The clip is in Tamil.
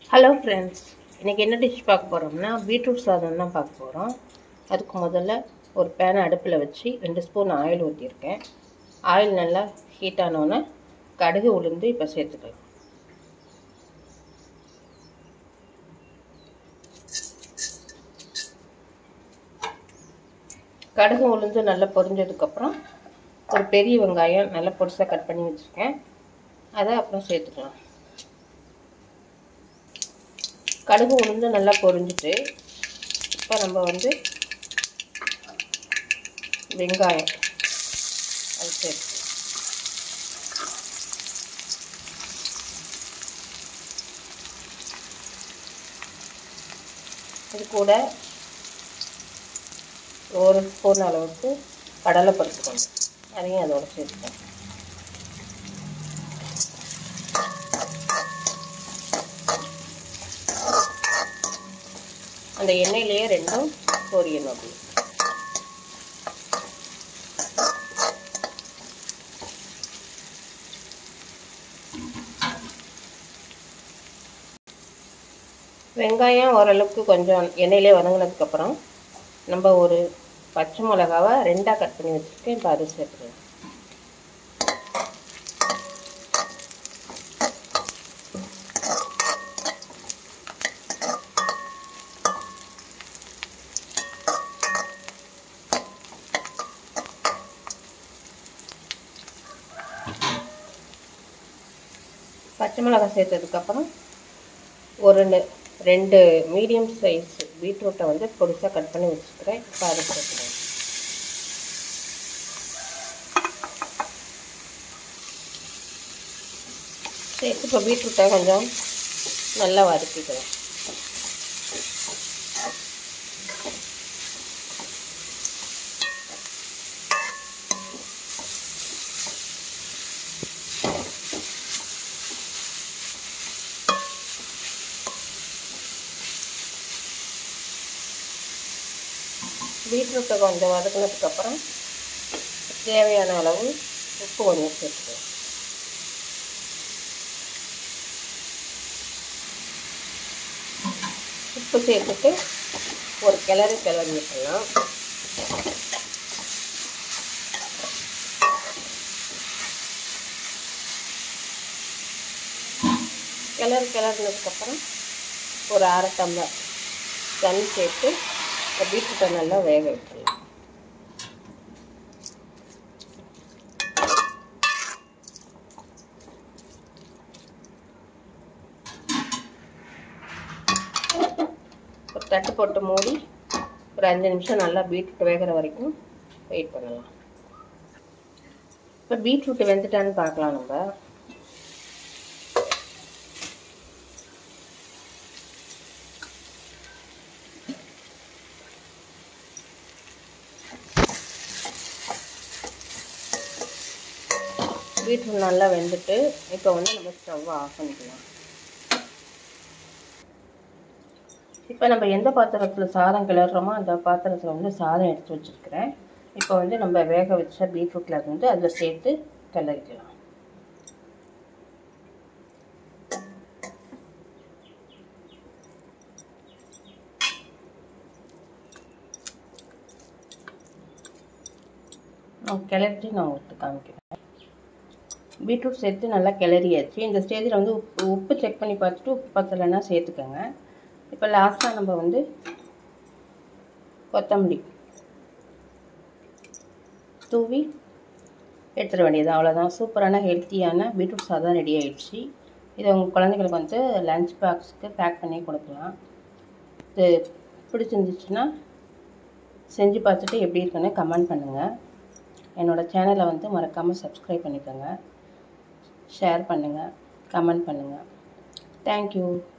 ஹலோ ஃப்ரெண்ட்ஸ் இன்றைக்கி என்ன டிஷ் பார்க்க போகிறோம்னா பீட்ரூட் சாதம் தான் பார்க்க போகிறோம் அதுக்கு முதல்ல ஒரு பேனை அடுப்பில் வச்சு ரெண்டு ஸ்பூன் ஆயில் ஊற்றிருக்கேன் ஆயில் நல்லா ஹீட் ஆனோன்னே கடுகு உளுந்து இப்போ சேர்த்துக்கலாம் கடுகு உளுந்து நல்லா பொரிஞ்சதுக்கப்புறம் ஒரு பெரிய வெங்காயம் நல்லா பொடிசாக கட் பண்ணி வச்சுருக்கேன் அதை அப்புறம் சேர்த்துக்கலாம் கடுகு உளுந்து நல்லா பொரிஞ்சிட்டு இப்போ நம்ம வந்து வெங்காயம் அது சேர்த்து இது கூட ஒரு ஸ்பூன் அளவுக்கு கடலை பருப்பு அதையும் அதோட சேர்த்துக்கணும் அந்த எண்ணெயிலேயே ரெண்டும் பொரியணும் அப்படி வெங்காயம் ஓரளவுக்கு கொஞ்சம் எண்ணெயிலே வதங்கினதுக்கப்புறம் நம்ம ஒரு பச்சை மிளகாவை ரெண்டாக கட் பண்ணி வச்சுருக்கேன் இப்போ அதை சேர்த்துக்கலாம் பச்சை மிளகாய் சேர்த்ததுக்கப்புறம் ஒரு ரெண்டு ரெண்டு மீடியம் சைஸ் பீட்ரூட்டை வந்து பொடிசாக கட் பண்ணி வச்சுக்கிறேன் இப்போ அதை சேர்த்துக்கிறேன் சேர்த்து இப்போ பீட்ரூட்டை கொஞ்சம் நல்லா வதக்கிக்கிறேன் பீட்ரூட்டை கொஞ்சம் வதக்கினதுக்கப்புறம் தேவையான அளவு உப்பு கொஞ்சம் சேர்த்துக்கலாம் உப்பு சேர்த்துட்டு ஒரு கிளறு கிளறி விட்டுலாம் கிளறு கிளறினதுக்கப்புறம் ஒரு அரை டம்ளர் தண்ணி சேர்த்து இந்த பீட்ரூட்டை நல்லா வேக விட்டுடலாம் ஒரு தட்டு போட்டு மூடி ஒரு அஞ்சு நிமிஷம் நல்லா பீட்ரூட் வேகிற வரைக்கும் வெயிட் பண்ணலாம் இப்போ பீட்ரூட் வெந்துட்டான்னு பார்க்கலாம் நம்ம பீட்ரூட் நல்லா வெந்துட்டு இப்போ வந்து நம்ம ஸ்டவ் ஆஃப் பண்ணிக்கலாம் இப்போ நம்ம எந்த பாத்திரத்தில் சாதம் கிளறோமோ அந்த பாத்திரத்தில் வந்து சாதம் எடுத்து வச்சுருக்கிறேன் இப்போ வந்து நம்ம வேக வச்ச பீட்ரூட்டில் வந்து அதில் சேர்த்து கிளறிக்கலாம் நான் கிளறிட்டு நான் ஊற்று காமிக்கிறேன் பீட்ரூட் சேர்த்து நல்லா கிளறியாச்சு இந்த ஸ்டேஜில் வந்து உப்பு உப்பு செக் பண்ணி பார்த்துட்டு உப்பு பத்தலைன்னா சேர்த்துக்கோங்க இப்போ லாஸ்ட்டாக நம்ம வந்து கொத்தமல்லி தூவி எடுத்துட வேண்டியது அவ்வளோதான் சூப்பரான ஹெல்த்தியான பீட்ரூட் சாதம் ரெடி ஆகிடுச்சு இதை உங்கள் குழந்தைங்களுக்கு வந்து லஞ்ச் பாக்ஸுக்கு பேக் பண்ணி கொடுக்கலாம் இது பிடிச்சிருந்துச்சுன்னா செஞ்சு பார்த்துட்டு எப்படி இருக்குன்னு கமெண்ட் பண்ணுங்கள் என்னோடய சேனலை வந்து மறக்காமல் சப்ஸ்கிரைப் பண்ணிக்கோங்க ஷேர் பண்ணுங்கள் கமெண்ட் பண்ணுங்கள் தேங்க்யூ